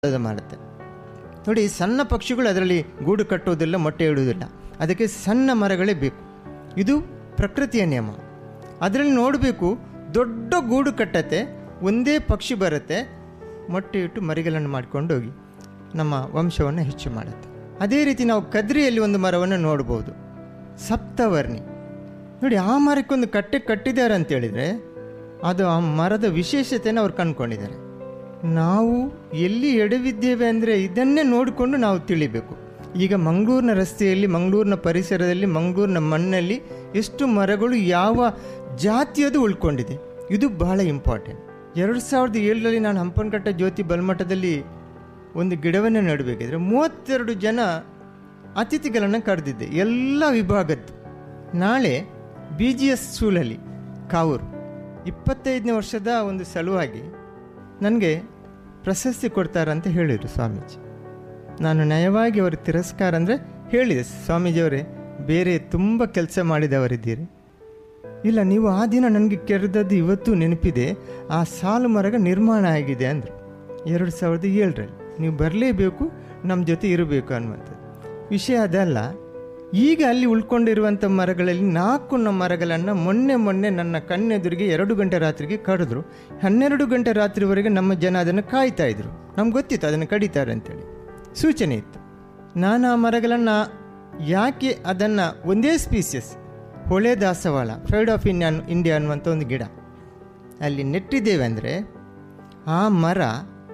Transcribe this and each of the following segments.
ಅದು ಮಾಡುತ್ತೆ ನೋಡಿ ಸಣ್ಣ ಪಕ್ಷಿಗಳು ಅದರಲ್ಲಿ ಗೂಡು ಕಟ್ಟೋದಿಲ್ಲ ಮೊಟ್ಟೆ ಇಡುವುದಿಲ್ಲ ಅದಕ್ಕೆ ಸಣ್ಣ ಮರಗಳೇ ಬೇಕು ಇದು ಪ್ರಕೃತಿಯ ನಿಯಮ ಅದರಲ್ಲಿ ನೋಡಬೇಕು ದೊಡ್ಡ ಗೂಡು ಕಟ್ಟತ್ತೆ ಒಂದೇ ಪಕ್ಷಿ ಬರುತ್ತೆ ಮೊಟ್ಟೆ ಇಟ್ಟು ಮರಿಗಳನ್ನು ಮಾಡ್ಕೊಂಡು ಹೋಗಿ ನಮ್ಮ ವಂಶವನ್ನು ಹೆಚ್ಚು ಮಾಡುತ್ತೆ ಅದೇ ರೀತಿ ನಾವು ಕದ್ರಿಯಲ್ಲಿ ಒಂದು ಮರವನ್ನು ನೋಡ್ಬೋದು ಸಪ್ತವರ್ಣಿ ನೋಡಿ ಆ ಮರಕ್ಕೊಂದು ಕಟ್ಟೆ ಕಟ್ಟಿದ್ದಾರೆ ಅಂತೇಳಿದರೆ ಅದು ಆ ಮರದ ವಿಶೇಷತೆಯನ್ನು ಅವ್ರು ಕಂಡುಕೊಂಡಿದ್ದಾರೆ ನಾವು ಎಲ್ಲಿ ಎಡವಿದ್ದೇವೆ ಅಂದರೆ ಇದನ್ನೇ ನೋಡಿಕೊಂಡು ನಾವು ತಿಳಿಬೇಕು ಈಗ ಮಂಗಳೂರಿನ ರಸ್ತೆಯಲ್ಲಿ ಮಂಗಳೂರಿನ ಪರಿಸರದಲ್ಲಿ ಮಂಗಳೂರಿನ ಮಣ್ಣಲ್ಲಿ ಎಷ್ಟು ಮರಗಳು ಯಾವ ಜಾತಿಯದು ಉಳ್ಕೊಂಡಿದೆ ಇದು ಬಹಳ ಇಂಪಾರ್ಟೆಂಟ್ ಎರಡು ಸಾವಿರದ ಏಳರಲ್ಲಿ ನಾನು ಹಂಪನಕಟ್ಟ ಜ್ಯೋತಿ ಬಲ್ಮಠದಲ್ಲಿ ಒಂದು ಗಿಡವನ್ನು ನೆಡಬೇಕಿದ್ರೆ ಮೂವತ್ತೆರಡು ಜನ ಅತಿಥಿಗಳನ್ನು ಕರೆದಿದ್ದೆ ಎಲ್ಲ ವಿಭಾಗದ್ದು ನಾಳೆ ಬಿ ಜಿ ಎಸ್ ಸ್ಕೂಲಲ್ಲಿ ಕಾವೂರು ಇಪ್ಪತ್ತೈದನೇ ವರ್ಷದ ಒಂದು ಸಲುವಾಗಿ ನನಗೆ ಪ್ರಶಸ್ತಿ ಕೊಡ್ತಾರಂತ ಹೇಳಿದರು ಸ್ವಾಮೀಜಿ ನಾನು ನಯವಾಗಿ ಅವರ ತಿರಸ್ಕಾರ ಅಂದರೆ ಹೇಳಿದೆ ಸ್ವಾಮೀಜಿಯವರೇ ಬೇರೆ ತುಂಬ ಕೆಲಸ ಮಾಡಿದವರಿದ್ದೀರಿ ಇಲ್ಲ ನೀವು ಆ ದಿನ ನನಗೆ ಕೆರೆದದ್ದು ಇವತ್ತು ನೆನಪಿದೆ ಆ ಸಾಲು ಮರಗ ನಿರ್ಮಾಣ ಆಗಿದೆ ಅಂದರು ಎರಡು ಸಾವಿರದ ಏಳರಲ್ಲಿ ನೀವು ಬರಲೇಬೇಕು ನಮ್ಮ ಜೊತೆ ಇರಬೇಕು ಅನ್ನುವಂಥದ್ದು ವಿಷಯ ಅದಲ್ಲ ಈಗ ಅಲ್ಲಿ ಉಳ್ಕೊಂಡಿರುವಂಥ ಮರಗಳಲ್ಲಿ ನಾಲ್ಕು ನ ಮರಗಳನ್ನು ಮೊನ್ನೆ ಮೊನ್ನೆ ನನ್ನ ಕಣ್ಣೆದುರಿಗೆ ಎರಡು ಗಂಟೆ ರಾತ್ರಿಗೆ ಕಡಿದ್ರು ಹನ್ನೆರಡು ಗಂಟೆ ರಾತ್ರಿವರೆಗೆ ನಮ್ಮ ಜನ ಅದನ್ನು ಕಾಯ್ತಾ ಇದ್ರು ನಮ್ಗೆ ಗೊತ್ತಿತ್ತು ಅದನ್ನು ಕಡಿತಾರೆ ಅಂತೇಳಿ ಸೂಚನೆ ಇತ್ತು ನಾನು ಆ ಮರಗಳನ್ನು ಯಾಕೆ ಅದನ್ನು ಒಂದೇ ಸ್ಪೀಸಿಯಸ್ ಹೊಳೆ ದಾಸವಾಳ ಫ್ರೈಡ್ ಆಫ್ ಇಂಡಿಯಾ ಇಂಡಿಯಾ ಅನ್ನುವಂಥ ಒಂದು ಗಿಡ ಅಲ್ಲಿ ನೆಟ್ಟಿದ್ದೇವೆ ಅಂದರೆ ಆ ಮರ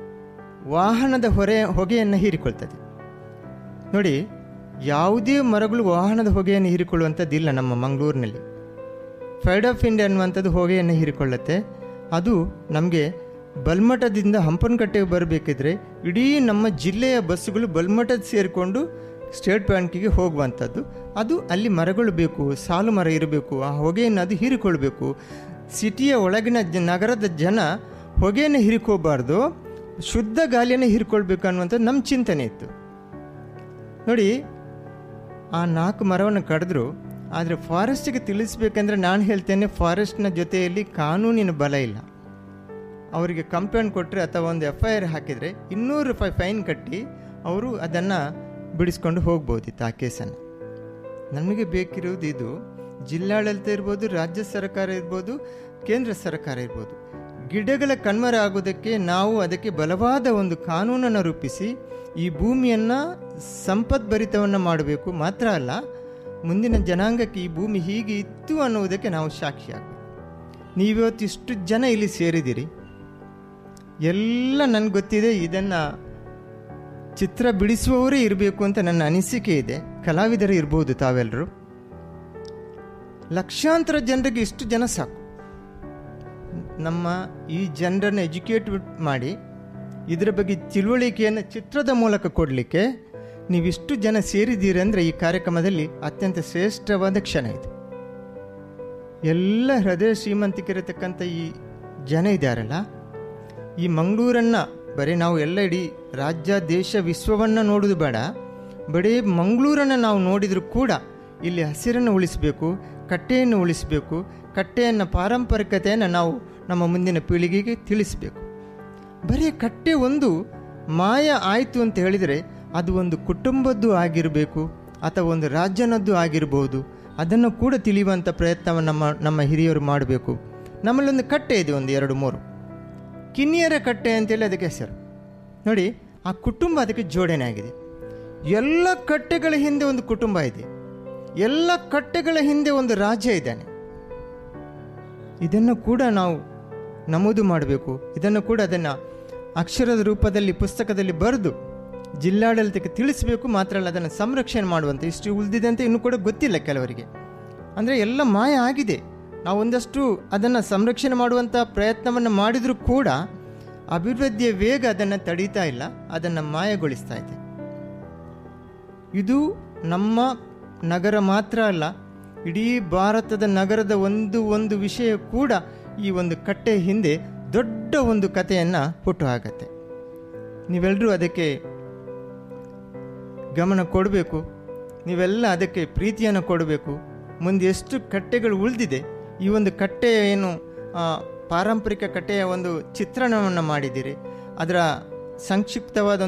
ವಾಹನದ ಹೊರೆ ಹೊಗೆಯನ್ನು ಹೀರಿಕೊಳ್ತದೆ ನೋಡಿ ಯಾವುದೇ ಮರಗಳು ವಾಹನದ ಹೊಗೆಯನ್ನು ಹೀರಿಕೊಳ್ಳುವಂಥದ್ದಿಲ್ಲ ನಮ್ಮ ಮಂಗಳೂರಿನಲ್ಲಿ ಫ್ರೈಡ್ ಆಫ್ ಇಂಡಿಯಾ ಅನ್ನುವಂಥದ್ದು ಹೊಗೆಯನ್ನು ಹೀರಿಕೊಳ್ಳುತ್ತೆ ಅದು ನಮಗೆ ಬಲ್ಮಠದಿಂದ ಹಂಪನಕಟ್ಟೆಗೆ ಬರಬೇಕಿದ್ರೆ ಇಡೀ ನಮ್ಮ ಜಿಲ್ಲೆಯ ಬಸ್ಸುಗಳು ಬಲ್ಮಠದ ಸೇರಿಕೊಂಡು ಸ್ಟೇಟ್ ಬ್ಯಾಂಕಿಗೆ ಹೋಗುವಂಥದ್ದು ಅದು ಅಲ್ಲಿ ಮರಗಳು ಬೇಕು ಸಾಲು ಮರ ಇರಬೇಕು ಆ ಹೊಗೆಯನ್ನು ಅದು ಹೀರಿಕೊಳ್ಬೇಕು ಸಿಟಿಯ ಒಳಗಿನ ಜ ನಗರದ ಜನ ಹೊಗೆಯನ್ನು ಹೀರಿಕೋಬಾರ್ದು ಶುದ್ಧ ಗಾಳಿಯನ್ನು ಹೀರಿಕೊಳ್ಬೇಕು ಅನ್ನುವಂಥದ್ದು ನಮ್ಮ ಚಿಂತನೆ ಇತ್ತು ನೋಡಿ ಆ ನಾಲ್ಕು ಮರವನ್ನು ಕಡಿದ್ರು ಆದರೆ ಫಾರೆಸ್ಟಿಗೆ ತಿಳಿಸ್ಬೇಕಂದ್ರೆ ನಾನು ಹೇಳ್ತೇನೆ ಫಾರೆಸ್ಟ್ನ ಜೊತೆಯಲ್ಲಿ ಕಾನೂನಿನ ಬಲ ಇಲ್ಲ ಅವರಿಗೆ ಕಂಪ್ಲೇಂಟ್ ಕೊಟ್ಟರೆ ಅಥವಾ ಒಂದು ಎಫ್ ಐ ಆರ್ ಹಾಕಿದರೆ ಇನ್ನೂರು ರೂಪಾಯಿ ಫೈನ್ ಕಟ್ಟಿ ಅವರು ಅದನ್ನು ಬಿಡಿಸ್ಕೊಂಡು ಹೋಗ್ಬೋದಿತ್ತು ಆ ಕೇಸನ್ನು ನಮಗೆ ಬೇಕಿರುವುದು ಇದು ಜಿಲ್ಲಾಡಳಿತ ಇರ್ಬೋದು ರಾಜ್ಯ ಸರ್ಕಾರ ಇರ್ಬೋದು ಕೇಂದ್ರ ಸರ್ಕಾರ ಇರ್ಬೋದು ಗಿಡಗಳ ಕಣ್ಮರ ಆಗೋದಕ್ಕೆ ನಾವು ಅದಕ್ಕೆ ಬಲವಾದ ಒಂದು ಕಾನೂನನ್ನು ರೂಪಿಸಿ ಈ ಭೂಮಿಯನ್ನು ಸಂಪದ್ಭರಿತವನ್ನು ಮಾಡಬೇಕು ಮಾತ್ರ ಅಲ್ಲ ಮುಂದಿನ ಜನಾಂಗಕ್ಕೆ ಈ ಭೂಮಿ ಹೀಗೆ ಇತ್ತು ಅನ್ನುವುದಕ್ಕೆ ನಾವು ಸಾಕ್ಷಿಯಾಗಬೇಕು ನೀವಿವತ್ತು ಇಷ್ಟು ಜನ ಇಲ್ಲಿ ಸೇರಿದಿರಿ ಎಲ್ಲ ನನಗೆ ಗೊತ್ತಿದೆ ಇದನ್ನು ಚಿತ್ರ ಬಿಡಿಸುವವರೇ ಇರಬೇಕು ಅಂತ ನನ್ನ ಅನಿಸಿಕೆ ಇದೆ ಕಲಾವಿದರು ಇರ್ಬೋದು ತಾವೆಲ್ಲರೂ ಲಕ್ಷಾಂತರ ಜನರಿಗೆ ಇಷ್ಟು ಜನ ಸಾಕು ನಮ್ಮ ಈ ಜನರನ್ನು ಎಜುಕೇಟ್ ಮಾಡಿ ಇದರ ಬಗ್ಗೆ ತಿಳುವಳಿಕೆಯನ್ನು ಚಿತ್ರದ ಮೂಲಕ ಕೊಡಲಿಕ್ಕೆ ನೀವಿಷ್ಟು ಜನ ಸೇರಿದ್ದೀರಿ ಅಂದರೆ ಈ ಕಾರ್ಯಕ್ರಮದಲ್ಲಿ ಅತ್ಯಂತ ಶ್ರೇಷ್ಠವಾದ ಕ್ಷಣ ಇದು ಎಲ್ಲ ಹೃದಯ ಶ್ರೀಮಂತಿಕಿರತಕ್ಕಂಥ ಈ ಜನ ಇದ್ದಾರಲ್ಲ ಈ ಮಂಗಳೂರನ್ನು ಬರೀ ನಾವು ಎಲ್ಲ ಇಡೀ ರಾಜ್ಯ ದೇಶ ವಿಶ್ವವನ್ನು ನೋಡೋದು ಬೇಡ ಬರೀ ಮಂಗಳೂರನ್ನು ನಾವು ನೋಡಿದರೂ ಕೂಡ ಇಲ್ಲಿ ಹಸಿರನ್ನು ಉಳಿಸಬೇಕು ಕಟ್ಟೆಯನ್ನು ಉಳಿಸಬೇಕು ಕಟ್ಟೆಯನ್ನು ಪಾರಂಪರಿಕತೆಯನ್ನು ನಾವು ನಮ್ಮ ಮುಂದಿನ ಪೀಳಿಗೆಗೆ ತಿಳಿಸಬೇಕು ಬರೀ ಕಟ್ಟೆ ಒಂದು ಮಾಯ ಆಯಿತು ಅಂತ ಹೇಳಿದರೆ ಅದು ಒಂದು ಕುಟುಂಬದ್ದು ಆಗಿರಬೇಕು ಅಥವಾ ಒಂದು ರಾಜ್ಯನದ್ದು ಆಗಿರ್ಬೋದು ಅದನ್ನು ಕೂಡ ತಿಳಿಯುವಂಥ ಪ್ರಯತ್ನವನ್ನು ನಮ್ಮ ನಮ್ಮ ಹಿರಿಯರು ಮಾಡಬೇಕು ನಮ್ಮಲ್ಲೊಂದು ಕಟ್ಟೆ ಇದೆ ಒಂದು ಎರಡು ಮೂರು ಕಿನ್ನಿಯರ ಕಟ್ಟೆ ಅಂತೇಳಿ ಅದಕ್ಕೆ ಹೆಸರು ನೋಡಿ ಆ ಕುಟುಂಬ ಅದಕ್ಕೆ ಜೋಡಣೆ ಆಗಿದೆ ಎಲ್ಲ ಕಟ್ಟೆಗಳ ಹಿಂದೆ ಒಂದು ಕುಟುಂಬ ಇದೆ ಎಲ್ಲ ಕಟ್ಟೆಗಳ ಹಿಂದೆ ಒಂದು ರಾಜ್ಯ ಇದ್ದಾನೆ ಇದನ್ನು ಕೂಡ ನಾವು ನಮೂದು ಮಾಡಬೇಕು ಇದನ್ನು ಕೂಡ ಅದನ್ನು ಅಕ್ಷರದ ರೂಪದಲ್ಲಿ ಪುಸ್ತಕದಲ್ಲಿ ಬರೆದು ಜಿಲ್ಲಾಡಳಿತಕ್ಕೆ ತಿಳಿಸಬೇಕು ಮಾತ್ರ ಅಲ್ಲ ಅದನ್ನು ಸಂರಕ್ಷಣೆ ಮಾಡುವಂಥ ಇಷ್ಟು ಉಳಿದಿದೆ ಅಂತ ಇನ್ನೂ ಕೂಡ ಗೊತ್ತಿಲ್ಲ ಕೆಲವರಿಗೆ ಅಂದರೆ ಎಲ್ಲ ಮಾಯ ಆಗಿದೆ ನಾವು ಒಂದಷ್ಟು ಅದನ್ನು ಸಂರಕ್ಷಣೆ ಮಾಡುವಂಥ ಪ್ರಯತ್ನವನ್ನು ಮಾಡಿದರೂ ಕೂಡ ಅಭಿವೃದ್ಧಿಯ ವೇಗ ಅದನ್ನು ತಡೀತಾ ಇಲ್ಲ ಅದನ್ನು ಮಾಯಗೊಳಿಸ್ತಾ ಇದೆ ಇದು ನಮ್ಮ ನಗರ ಮಾತ್ರ ಅಲ್ಲ ಇಡೀ ಭಾರತದ ನಗರದ ಒಂದು ಒಂದು ವಿಷಯ ಕೂಡ ಈ ಒಂದು ಕಟ್ಟೆ ಹಿಂದೆ ದೊಡ್ಡ ಒಂದು ಕಥೆಯನ್ನು ಹುಟ್ಟು ಹಾಕತ್ತೆ ನೀವೆಲ್ಲರೂ ಅದಕ್ಕೆ ಗಮನ ಕೊಡಬೇಕು ನೀವೆಲ್ಲ ಅದಕ್ಕೆ ಪ್ರೀತಿಯನ್ನು ಕೊಡಬೇಕು ಮುಂದೆ ಎಷ್ಟು ಕಟ್ಟೆಗಳು ಉಳಿದಿದೆ ಈ ಒಂದು ಕಟ್ಟೆಯ ಏನು ಪಾರಂಪರಿಕ ಕಟ್ಟೆಯ ಒಂದು ಚಿತ್ರಣವನ್ನು ಮಾಡಿದ್ದೀರಿ ಅದರ ಸಂಕ್ಷಿಪ್ತವಾದ